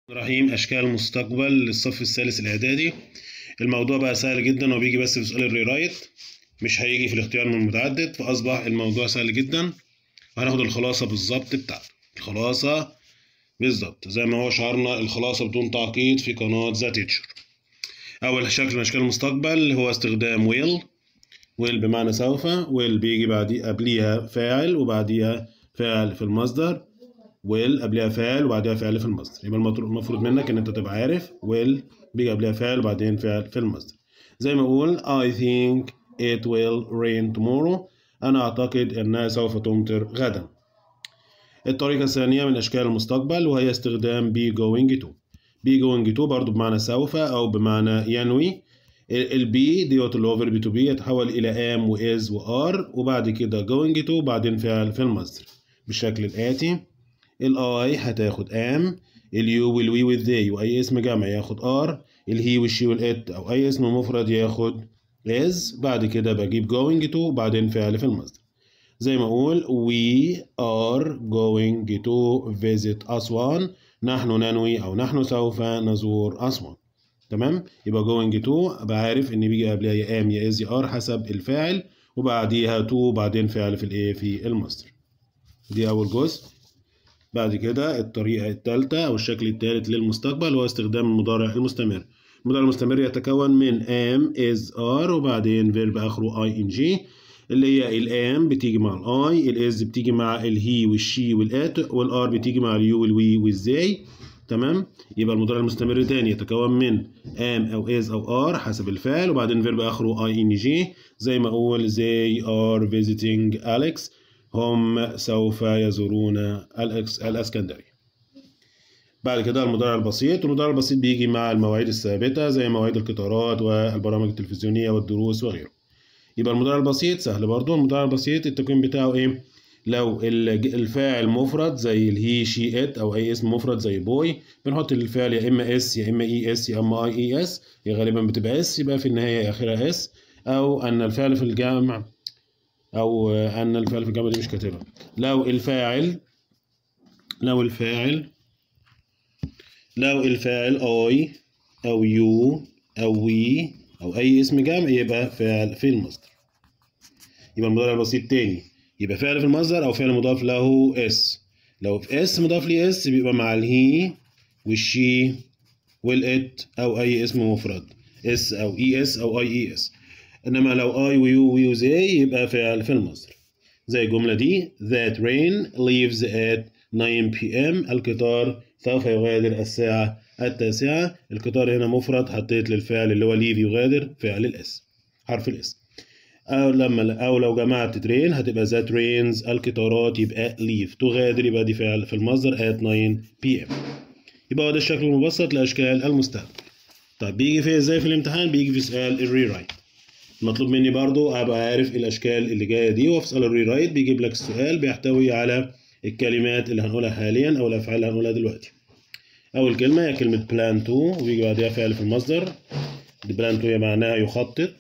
رحيم اشكال المستقبل للصف الثالث الاعدادي الموضوع بقى سهل جدا وبيجي بس في سؤال الريرايت مش هيجي في الاختيار من المتعدد فاصبح الموضوع سهل جدا وهناخد الخلاصه بالظبط بتاعته الخلاصه بالظبط زي ما هو شعارنا الخلاصه بدون تعقيد في قناه ذا تيتشر اول شكل من اشكال المستقبل هو استخدام ويل ويل بمعنى سوف ويل بيجي بعدي قبليها فاعل وبعديها فاعل في المصدر ويل قبلها فاعل وبعدها فعل في المصدر يبقى المفروض منك ان انت تبقى عارف ويل بيجي قبلها فاعل وبعدين فعل في المصدر زي ما اقول I think it will rain tomorrow انا اعتقد انها سوف تمطر غدا الطريقة الثانية من اشكال المستقبل وهي استخدام be going to be going to برضو بمعنى سوف او بمعنى ينوي البي ديوت اللي هو فيرب تو بي يتحول الى ام واز وار وبعد كده going to وبعدين فعل في المصدر بالشكل الاتي الاي هتاخد ام اليو والوي والذي واي اسم جمع ياخد ار الهي والشي والات او اي اسم مفرد ياخد is بعد كده بجيب going to وبعدين فعل في المصدر زي ما اقول we are going to visit أسوان نحن ننوي او نحن سوف نزور أسوان تمام يبقى going to بعرف ان بيجي قبلها يا ام يا از يا ار حسب الفاعل وبعديها to وبعدين فعل في الايه في المصدر دي اول جزء بعد كده الطريقة الثالثة أو الشكل الثالث للمستقبل هو استخدام المضارع المستمر المضارع المستمر يتكون من am is are وبعدين فيرب آخره ing اللي هي الام بتيجي مع الاي الاز بتيجي مع الهي والشي والات والار بتيجي مع اليو والوي والزي تمام يبقى المضارع المستمر تاني يتكون من am أو is أو are حسب الفعل وبعدين فيرب آخره ing زي ما أقول they are visiting Alex هم سوف يزورون الاسكندرية بعد كده المضارع البسيط المضارع البسيط بيجي مع المواعيد الثابتة زي مواعيد القطارات والبرامج التلفزيونية والدروس وغيره يبقى المضارع البسيط سهل برضو المضارع البسيط التكوين بتاعه ايه لو الفاعل مفرد زي الهي شي ات او اي اسم مفرد زي بوي بنحط الفعل يا اما اس يا اما اي اس يا اما اي اي اس هي غالبا بتبقى اس يبقى في النهايه اخرها اس او ان الفعل في الجمع او ان الفعل في الجمله دي مش كاتبها لو الفاعل لو الفاعل لو الفاعل اي او يو او وي او اي اسم جمع يبقى فعل في المصدر يبقى المضارع البسيط تاني يبقى فعل في المصدر او فعل مضاف له اس لو في اس مضاف لي اس بيبقى مع الهي والشي والات او اي اسم مفرد اس او اي اس او اي اي اس انما لو اي ويو ويو زي يبقى فعل في المصدر زي الجمله دي that rain leaves at 9 p.m. القطار سوف يغادر الساعة التاسعة القطار هنا مفرد حطيت للفعل اللي هو leave يغادر فعل الاس حرف الاس أو لما أو لو جمعت ترين هتبقى that rains القطارات يبقى leave تغادر يبقى دي فعل في المصدر at 9 p.m. يبقى هو ده الشكل المبسط لأشكال المستقبل طيب بيجي في ازاي في الامتحان بيجي في سؤال الريرايت مطلوب مني برضو ابقى عارف الاشكال اللي جايه دي وفي سؤال الريرايت بيجيب لك السؤال بيحتوي على الكلمات اللي هنقولها حاليا او الافعال اللي هنقولها دلوقتي اول كلمه هي كلمه بلان تو وبيجي بعدها فعل في المصدر بلان تو هي معناها يخطط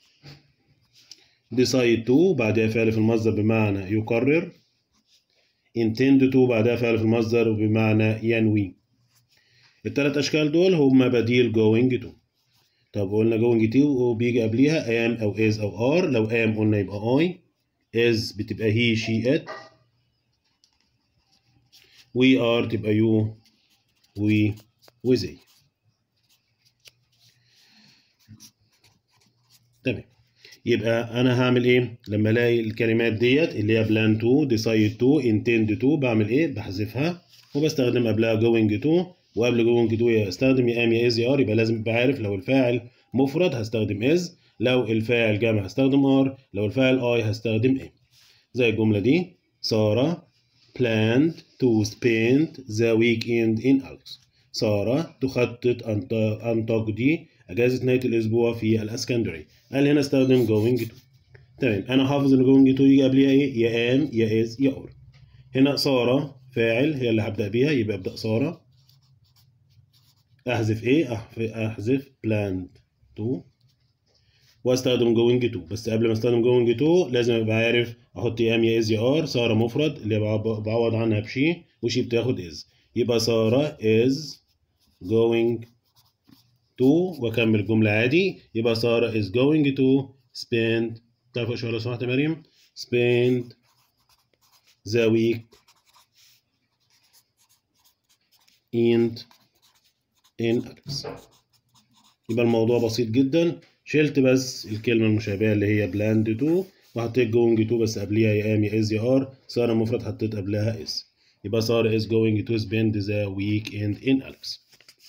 decide to بعدها فعل في المصدر بمعنى يقرر intend to بعدها فعل في المصدر بمعنى ينوي الثلاث اشكال دول هما بديل going to طب قلنا going to وبيجي قبليها am او is او are لو am قلنا يبقى I is بتبقى he she it we are تبقى you we وزي تمام يبقى انا هعمل ايه لما الاقي الكلمات ديت اللي هي plan to decide to intend to بعمل ايه بحذفها وبستخدم قبلها going to وقبل going to استخدم يا am يا is يا are يبقى لازم ابقى عارف لو الفاعل مفرد هستخدم is لو الفاعل جمع هستخدم are لو الفاعل I هستخدم ايه زي الجملة دي سارة planned to spend the weekend in Alex سارة تخطط أن تقضي أجازة نهاية الأسبوع في الإسكندرية قال هنا استخدم going to تمام أنا حافظ إن going to يجي قبلها إيه يا am يا is يا are هنا سارة فاعل هي اللي هبدأ بيها يبقى أبدأ سارة أحذف إيه أحذف planned to واستخدم جوينج تو بس قبل ما استخدم جوينج تو لازم ابقى عارف احط يا ام يا از يا ار ساره مفرد اللي بعوض عنها بشي وشي بتاخد از يبقى ساره از going to واكمل الجملة عادي يبقى سارة is going to spend تعرف شو لو سمحت يا مريم spend the week and in Alex يبقى الموضوع بسيط جدا شلت بس الكلمة المشابهة اللي هي planned to وحطيت going to بس قبليها يا ام يا is يا ار سارة مفرد حطيت قبلها is يبقى سارة is going to spend the weekend in Alex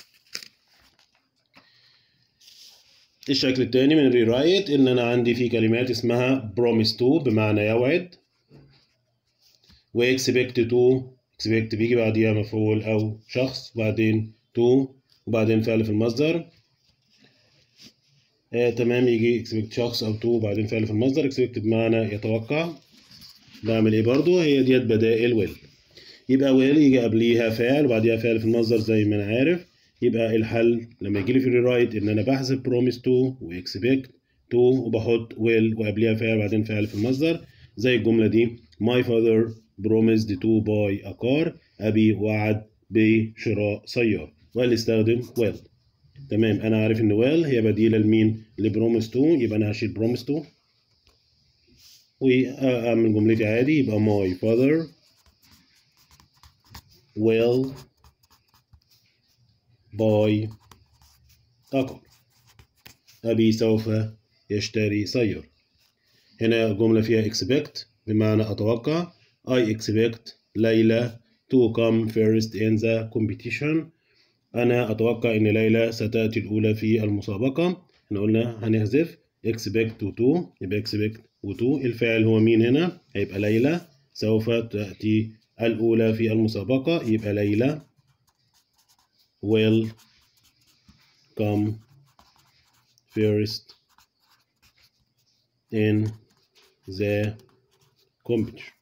الشكل التاني من الريرايت ان انا عندي في كلمات اسمها promise to بمعنى يوعد و expect to expect بيجي بعديها مفعول او شخص وبعدين to وبعدين فعل في المصدر آه تمام يجي expect شخص او to وبعدين فعل في المصدر expect بمعنى يتوقع بعمل ايه برضو هي ديت بدائل will يبقى will يجي قبليها فعل وبعديها فعل في المصدر زي ما انا عارف يبقى الحل لما يجي لي في الرايت ان انا بحذف promise to و expect to وبحط will وقبليها فعل وبعدين فعل في المصدر زي الجمله دي my father promised to buy a car ابي وعد بشراء سيارة وقال استخدم will تمام انا عارف ان will هي بديله لمين لبروميس to يبقى انا هشيل promise to واعمل جملتي عادي يبقى my father will buy a car أبي سوف يشتري سيارة هنا جملة فيها expect بمعنى أتوقع I expect ليلى to come first in the competition أنا أتوقع إن ليلى ستأتي الأولى في المسابقة احنا قلنا هنحذف expect و to يبقى expect و to الفاعل هو مين هنا هيبقى ليلى سوف تأتي الأولى في المسابقة يبقى ليلى will come first in the competition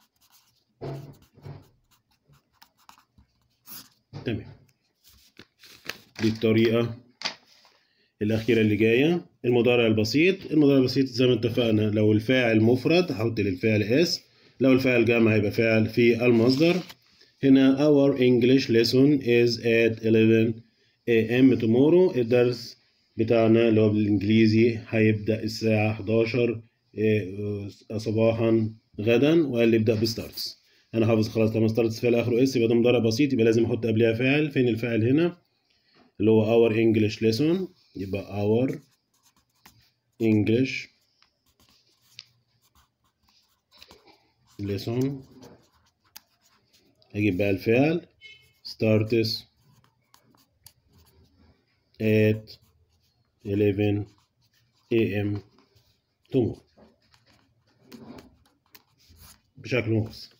تمام دي الطريقة الأخيرة اللي جاية المضارع البسيط المضارع البسيط زي ما اتفقنا لو الفاعل مفرد هحط للفعل اس لو الفعل جمع هيبقى فعل في المصدر هنا our English lesson is at 11 a.m. tomorrow الدرس بتاعنا اللي هو بالإنجليزي هيبدأ الساعة 11 صباحا غدا وقال لي ابدأ بستارتس أنا حافظ خلاص لما ستارتس فعل آخره اس يبقى ده مضارع بسيط يبقى لازم أحط قبلها فاعل فين الفاعل هنا اللي هو our English lesson يبقى our English lesson هجيب بقى الفعل starts at 11 a.m. tomorrow بشكل مبسط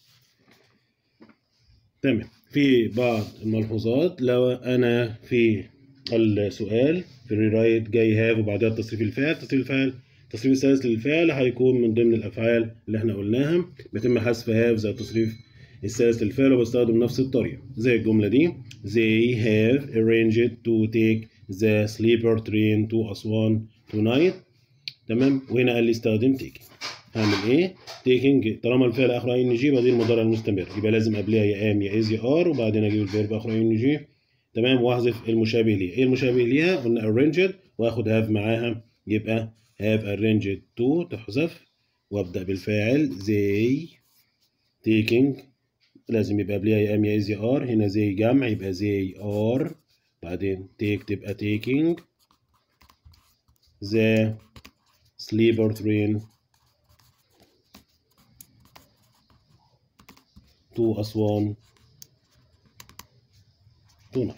تمام في بعض الملحوظات لو انا في السؤال في الريرايت جاي هاف وبعدها تصريف الفعل تصريف الفعل التصريف الثالث للفعل هيكون من ضمن الافعال اللي احنا قلناها بيتم حذف هاف زي التصريف الثالث للفعل وبستخدم نفس الطريقه زي الجمله دي they have arranged to take the sleeper train to أسوان tonight تمام وهنا قال لي استخدم taking هعمل ايه taking طالما الفعل اخره ان جي يبقى دي المضارع المستمر يبقى لازم قبلها يا ام يا از يا ار وبعدين اجيب الفيرب اخره ان جي تمام واحذف المشابه ليها ايه المشابه ليها قلنا arranged واخد have معاها يبقى have arranged to تحذف وابدا بالفاعل they taking لازم يبقى قبلها يا ام يا از يا ار هنا زي جمع يبقى زي ار بعدين take تبقى taking the sleeper train to أسوان tonight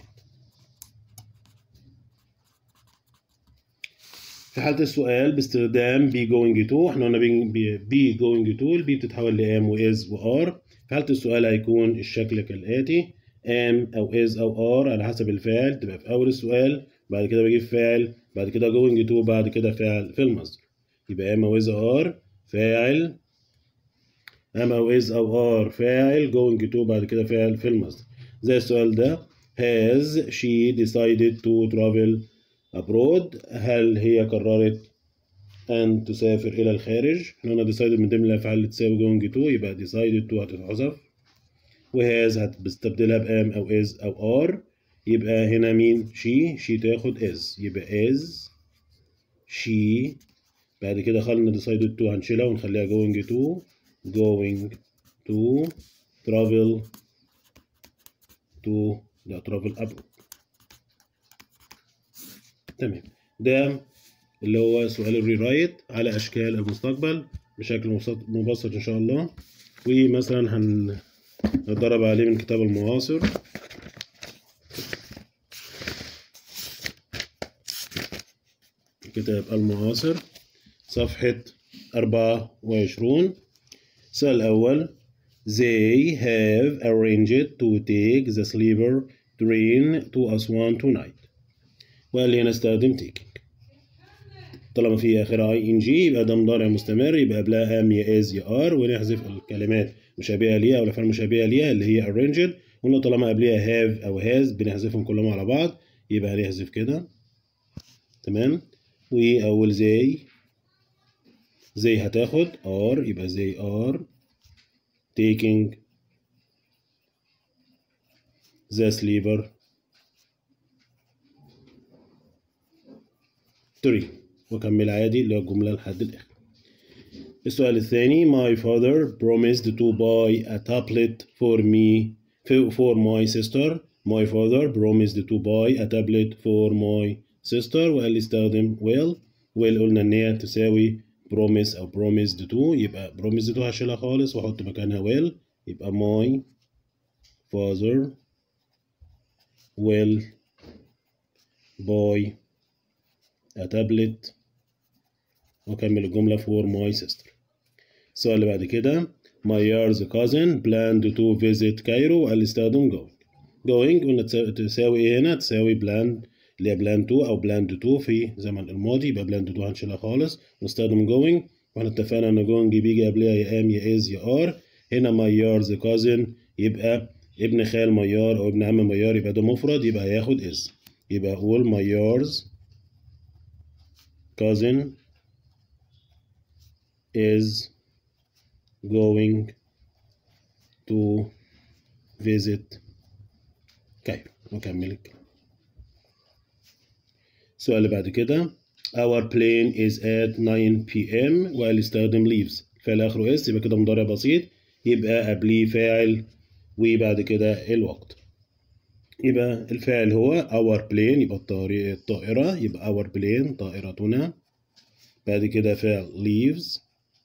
في حالة السؤال باستخدام be going to احنا قلنا be going to البي بتتحول ل am و is و are في حالة السؤال هيكون الشكل كالآتي am أو is أو are على حسب الفعل تبقى في أول السؤال بعد كده بجيب فاعل بعد كده going to بعد كده فاعل في المصدر يبقى am أو is أو are فاعل am أو is أو are فاعل going to بعد كده فاعل في المصدر زي السؤال ده has she decided to travel abroad هل هي قررت أن تسافر إلى الخارج احنا قلنا decided من ضمن الأفعال اللي تساوي going to يبقى decided to هتتحذف وهاز هتستبدلها بام أو is أو are يبقى هنا مين she she تاخد is يبقى is she بعد كده خلنا decided to هنشيلها ونخليها going to going to travel to لا travel abroad تمام ده اللي هو سؤال الريرايت على اشكال المستقبل بشكل مبسط- مبسط ان شاء الله ومثلا هنتدرب عليه من كتاب المعاصر كتاب المعاصر صفحة أربعة وعشرون السؤال الأول They have arranged to take the sleeper train to Aswan tonight وقال لي هنستخدم taking طالما في آخرها اي ان جي يبقى ده مضارع مستمر يبقى قبلها ام يا از يا ار ونحذف الكلمات مشابهة ليها أو الأفعال المشابهة ليها اللي هي arranged قلنا طالما قبلها have أو has بنحذفهم كلهم على بعض يبقى هنحذف كده تمام وأول زي زي هتاخد are يبقى زي are taking the sleeper tree وكمل عادي اللي هو الجملة لحد الآخر السؤال الثاني My father promised to buy a tablet for me for my sister My father promised to buy a tablet for my sister وقال لي استخدم will will قلنا إن هي تساوي promise أو promised to يبقى promised to هشيلها خالص وأحط مكانها will يبقى my father will buy a tablet وأكمل الجملة for my sister السؤال اللي بعد كده My year's cousin planned to visit Cairo وقال لي استخدم going going قلنا تساوي, تساوي ايه هنا تساوي planned اللي هي plan to أو planned to في زمن الماضي يبقى planned to هنشيلها خالص ونستخدم going واحنا اتفقنا ان going بيجي قبلها يا am يا is يا are هنا my year's cousin يبقى ابن خال ميار أو ابن عم ميار يبقى ده مفرد يبقى هياخد is يبقى أقول my year's cousin is going to visit كايرو نكمل الكلام السؤال اللي بعد كده our plane is at 9 p.m. وقال استخدم leaves فعل آخره اس يبقى كده مضارع بسيط يبقى قبليه فاعل وبعد كده الوقت يبقى الفاعل هو our plane يبقى الطاري- الطائرة يبقى our plane طائرتنا بعد كده فعل leaves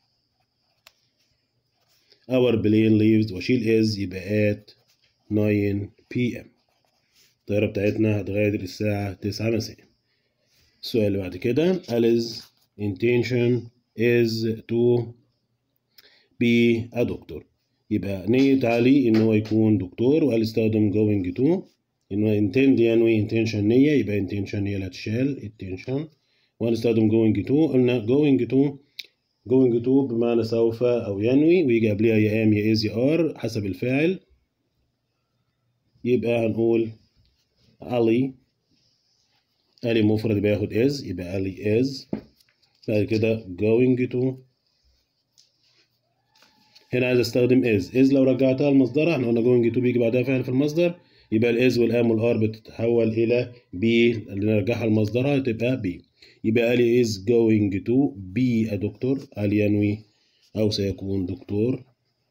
our plane leaves واشيل is يبقى at 9 p.m. الطيارة بتاعتنا هتغادر الساعة 9 مساء السؤال اللي بعد كده Alice's intention is to be a doctor يبقى نية علي إن هو يكون دكتور وقال استخدم going to إن هو intend ينوي intention نية يبقى intention هي اللي هتشال intention وهنستخدم going to قلنا going to going to بمعنى سوف أو ينوي ويجي قبلها يا am يا is يا are حسب الفاعل يبقى هنقول علي علي مفرد يبقى ياخد is يبقى علي is بعد كده going to هنا عايز استخدم is is لو رجعتها لمصدرها احنا قلنا going to بيجي بعدها فعل في المصدر يبقى الاز والام والار بتتحول الى بي اللي نرجعها لمصدرها تبقى بي يبقى علي is going to be a doctor علي ينوي او سيكون دكتور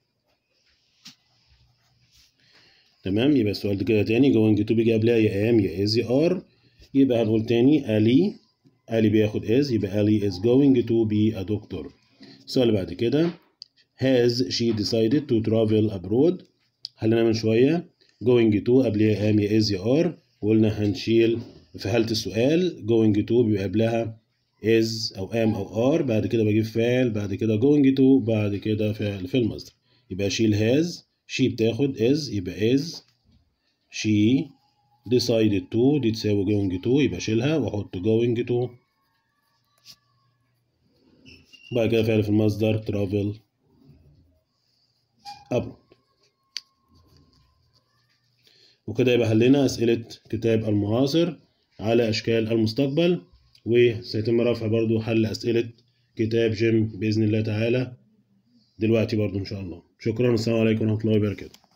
تمام يبقى السؤال ده كده تاني going to بيجي قبلها يا am يا is يا are يبقى هنقول تاني علي علي بياخد is يبقى علي is going to be a doctor السؤال اللي بعد كده has she decided to travel abroad حلنا من شوية going to قبلها am يا is يا are وقلنا هنشيل في حالة السؤال going to بيبقى قبلها is أو am أو are بعد كده بجيب فعل بعد كده going to بعد كده فعل في المصدر يبقى شيل has she بتاخد is يبقى is she decided to دي تساوي going to يبقى شيلها واحط going to بعد كده فعل في المصدر travel abroad وكده يبقى حلينا أسئلة كتاب المعاصر على أشكال المستقبل وسيتم رفع برضو حل أسئلة كتاب جيم بإذن الله تعالى دلوقتي برضو إن شاء الله شكرا والسلام عليكم ورحمة الله وبركاته